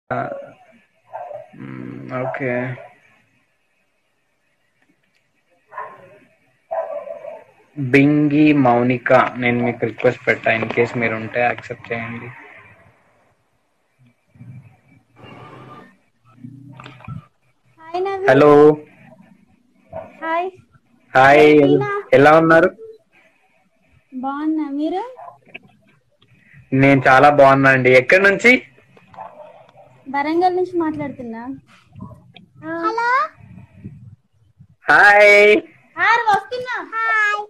Okay Bingi Mounika నేను మీకు request పెట్టా ఇన్ కేస్ మీరు ఉంటే యాక్సెప్ట్ చేయండి hi Naveen hello hi hi ఎలా ఉన్నారు బాగున్నా మీరు నేను చాలా బాగున్నా అండి ఎక్కడి నుంచి వరంగల్ నుంచి మాట్లాడుతున్నా హలో హాయ్ ఆరు వస్తున్నా హాయ్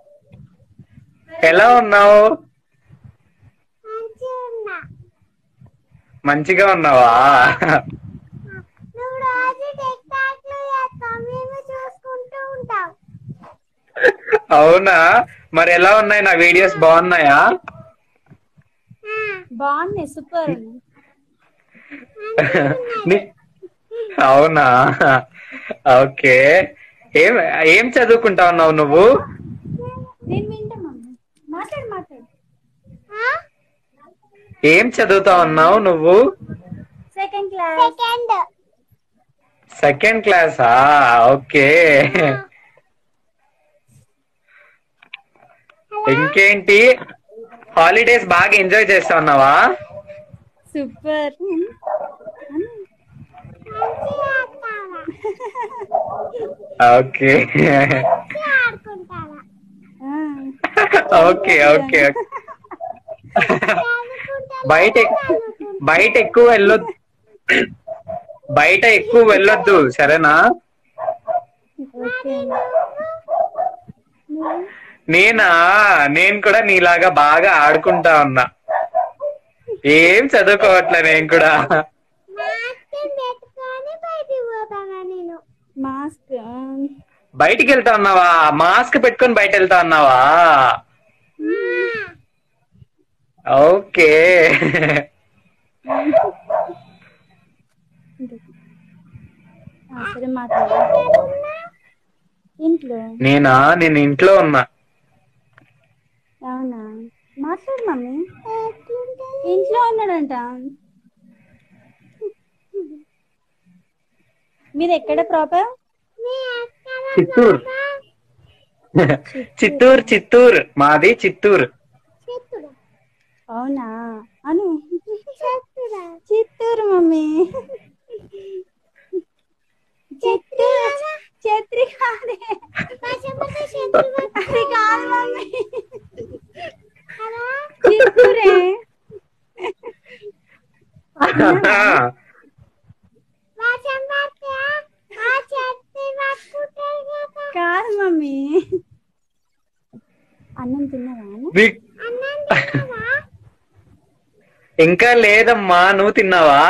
ఎలా ఉన్నావు మంచిగా ఉన్నావా నువ్వు రోజు టిక్ టాక్ లో చేస్తావు మేము చూసుకుంటూ ఉంటాం అవునా మరి ఎలా ఉన్నాయి నా వీడియోస్ బాగున్నాయా బాగున్నాయి సూపర్ ని- అవునా ఓకే ఏం ఏం చదువుకుంటా ఉన్నావు నువ్వు నేను వింటా మమ్మీ మాట్లాడు మాట్లాడు ఏం చదువుతా ఉన్నావు నువ్వు సెకండ్ క్లాస్ సెకండ్ సెకండ్ క్లాసా ఓకే ఇంకేంటి హాలిడేస్ బాగా ఎంజాయ్ చేస్తా ఉన్నావా సూపర్ ఓకే ఓకే ఓకే బయట ఎక్- బయట ఎక్కువ వెళ్ళొద్దు బయట ఎక్కువ వెళ్ళొద్దు సరేనా ఓకే నేనా నేను కూడా నీలాగా బాగా ఆడుకుంటా ఉన్నా ఏం చదువుకోవట్లే నేను కూడా మాస్క్ బయటికి వెళ్తా ఉన్నావా మాస్క్ పెట్టుకొని బయట వెళ్తా ఉన్నావా ఓకే సరే మాట్లాడు ఇంట్లో నేనా నేను ఇంట్లో ఉన్నా అవునా మాట్లాడు మమ్మీ ఇంట్లో ఉన్నాడంట మీరు ఎక్కడ ప్రాపర్ చిత్తూరు చిత్తూరు చిత్తూరు మాది చిత్తూరు అవునా అను చిత్తూరు మమ్మీ చిత్తూరు ఛత్రి కాదే అది కాదు మమ్మీ చిత్తూరే కాదు మమ్మీ అన్నం తిన్నావా వి- ఇంకా లేదమ్మా నువ్వు తిన్నావా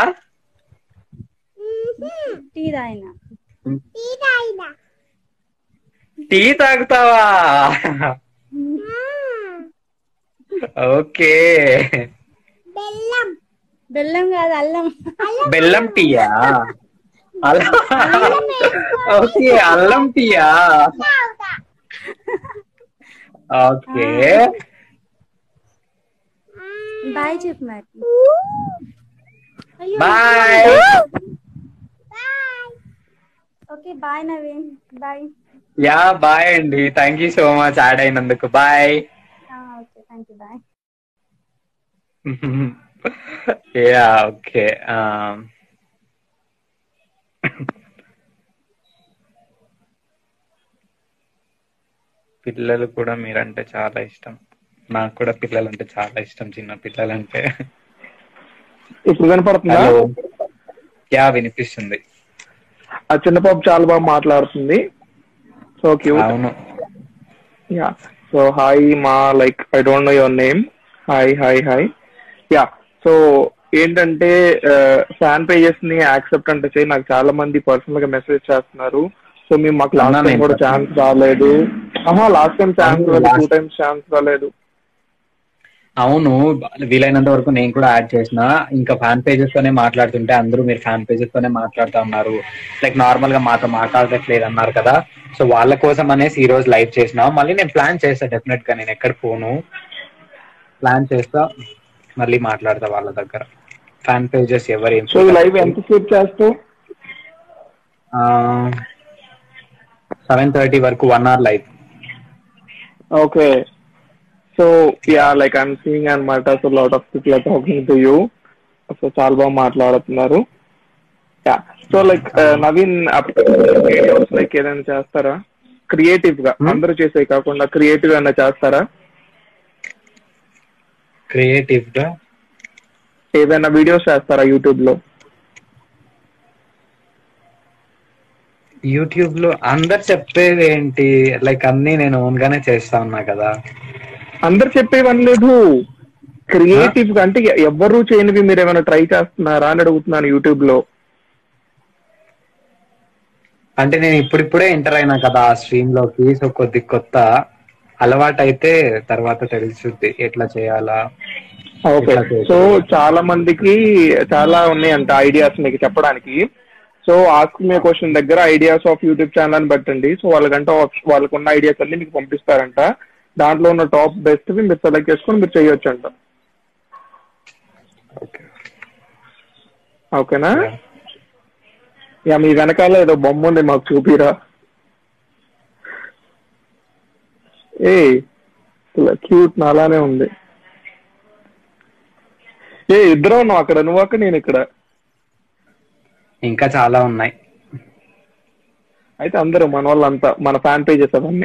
టీ తాగిన టీ తాగుతావా ఓకే బెల్లం కాదు అల్లం బెల్లం టీయా అల్లం ఓకే అల్లం టీయా ఓకే బాయ్ చెప్పు మరి bye okay bye Naveen bye yeah bye అండి thank you so much add అయినందుకు bye okay thank you bye yeah okay పిల్లలు కూడా మీరంటే చాలా ఇష్టం నాకు కూడా పిల్లలంటే చాలా ఇష్టం చిన్న పిల్లలంటే ఇప్పుడు కనపడుతుందా హలో యా వినిపిస్తుంది ఆ చిన్న పాప చాలా బాగా మాట్లాడుతుంది సో క్యూట్ అవును యా సో హాయ్ మా like I don't know your name hi hi hi yeah so ఏంటంటే ఫ్యాన్ పేజెస్ ని యాక్సెప్ట్ అంటే చేయి నాకు చాలా మంది పర్సనల్ గా మెసేజ్ చేస్తున్నారు సో మేము మాకు లాస్ట్ అన్నా టైం నేను కూడా ఛాన్స్ రాలేదు ఆహా లాస్ట్ టైం ఛాన్స్ అవును, రాలేదు టూ last- టైమ్స్ ఛాన్స్ రాలేదు అవును వీలైనంత వరకు నేను కూడా యాడ్ చేసిన ఇంకా ఫ్యాన్ పేజెస్ తోనే మాట్లాడుతుంటే అందరూ మీరు ఫ్యాన్ పేజెస్ తోనే మాట్లాడుతూ ఉన్నారు లైక్ నార్మల్ గా మాతో మాట్లాడట్లేదు అన్నారు కదా సో వాళ్ళ కోసం అనేసి ఈ రోజు లైవ్ చేసిన మళ్ళీ నేను ప్లాన్ చేస్తా డెఫినెట్ గా నేను ఎక్కడ పోను ప్లాన్ చేస్తా మళ్ళీ మాట్లాడతా వాళ్ళ దగ్గర ఫ్యాన్ పేజెస్ ఎవరు ఏం సో ఈ లైవ్ ఎంతసేపు చేస్తావు సెవెన్ థర్టీ వరకు one hour live okay so yeah like I'm seeing అనమాట so lot of people are talking to you so చాలా బాగా మాట్లాడుతున్నారు yeah so like Naveen videos like ఏదైనా చేస్తారా క్రియేటివ్ గా Hmm? అందరూ చేసే కాకుండా క్రియేటివ్ ఏమైనా చేస్తారా క్రియేటివ్ గా ఏదైనా వీడియోస్ చేస్తారా యూట్యూబ్ లో యూట్యూబ్ లో అందరు చెప్పేది ఏంటి లైక్ అన్ని నేను ఓన్ గానే చేస్తా ఉన్నా కదా అందరు చెప్పేవని లేదు క్రియేటివ్ గా అంటే ఎ- ఎవ్వరూ చేయనివి మీరు ఏమైనా ట్రై చేస్తున్నారా అని అడుగుతున్నాను యూట్యూబ్ లో అంటే నేను ఇప్పుడిప్పుడే ఎంటర్ అయినా కదా ఆ స్ట్రీమ్ లోకి సో కొద్ది కొత్త అలవాటు అయితే తర్వాత తెలుసుద్ది ఎట్లా చేయాలా ఓకే ఎట్లా చేయాలి? సో చాలా మందికి చాలా ఉన్నాయంట ఐడియాస్ మీకు చెప్పడానికి సో ఆస్క్ మీ క్వశ్చన్ దగ్గర ఐడియాస్ ఆఫ్ యూట్యూబ్ ఛానల్ అని పెట్టండి సో వాళ్ళకంట వాళ్ళకు ఉన్న ఐడియాస్ అన్ని మీకు పంపిస్తారంట దాంట్లో ఉన్న టాప్ బెస్ట్ మీరు సెలెక్ట్ చేసుకొని మీరు చేయొచ్చు అంట ఓకే ఓకేనా యా మీ వెనకాల ఏదో బొమ్మ ఉంది మాకు చూపిరా ఏ క్యూట్ నాలానే ఉంది ఏ ఇద్దరు ఉన్నావు అక్కడ నువ్వు అక్కడ నేను ఇక్కడ ఇంకా చాలా ఉన్నాయి అయితే అందరూ మన వాళ్ళంతా మన ఫ్యాన్ పేజెస్ అవన్నీ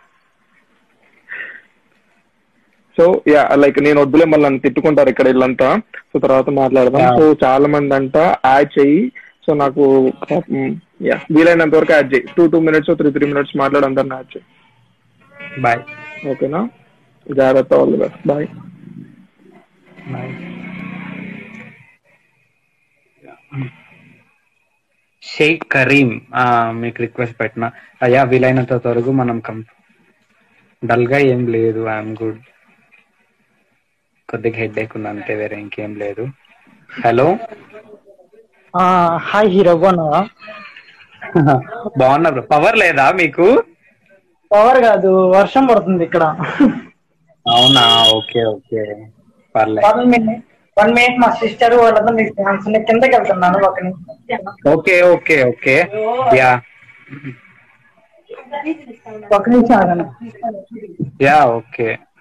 సో యా లైక్ నేను వద్దులే మళ్ళీ నన్ను తిట్టుకుంటారు ఇక్కడ వీళ్ళంతా సో తర్వాత మాట్లాడదాం Yeah. సో చాలా మంది అంట యాడ్ చెయ్యి సో నాకు యా వీలైనంత వరకు యాడ్ చేయి two two minutes three three minutes మాట్లాడి అందరిని యాడ్ చేయి బాయ్ ఓకేనా జాగ్రత్త వాళ్ళు best bye bye Shaik Kareem ఆ, మీకు రిక్వెస్ట్ పెట్టిన అయ్యా వీలైనంత త్వరగా మనం కం డల్ గా ఏం లేదు ఐఎమ్ గుడ్ కొద్దిగా హెడ్ ఎక్ ఉంది అంతే వేరే ఇంకేం లేదు హలో ఆ, హాయ్ హీరో బాగున్నావా బాగున్నా బ్రో పవర్ లేదా మీకు పవర్ కాదు వర్షం పడుతుంది ఇక్కడ అవునా ఓకే ఓకే పర్లేదు వన్ మినిట్ వన్ మినిట్ మా సిస్టర్ వాళ్ళతో మీకు ఛాన్స్ ఉంది కిందకి వెళ్తున్నాను ఒక నిమిషం ఓకే ఓకే ఓకే యా ఒక నిమిషం ఆగండి యా ఓకే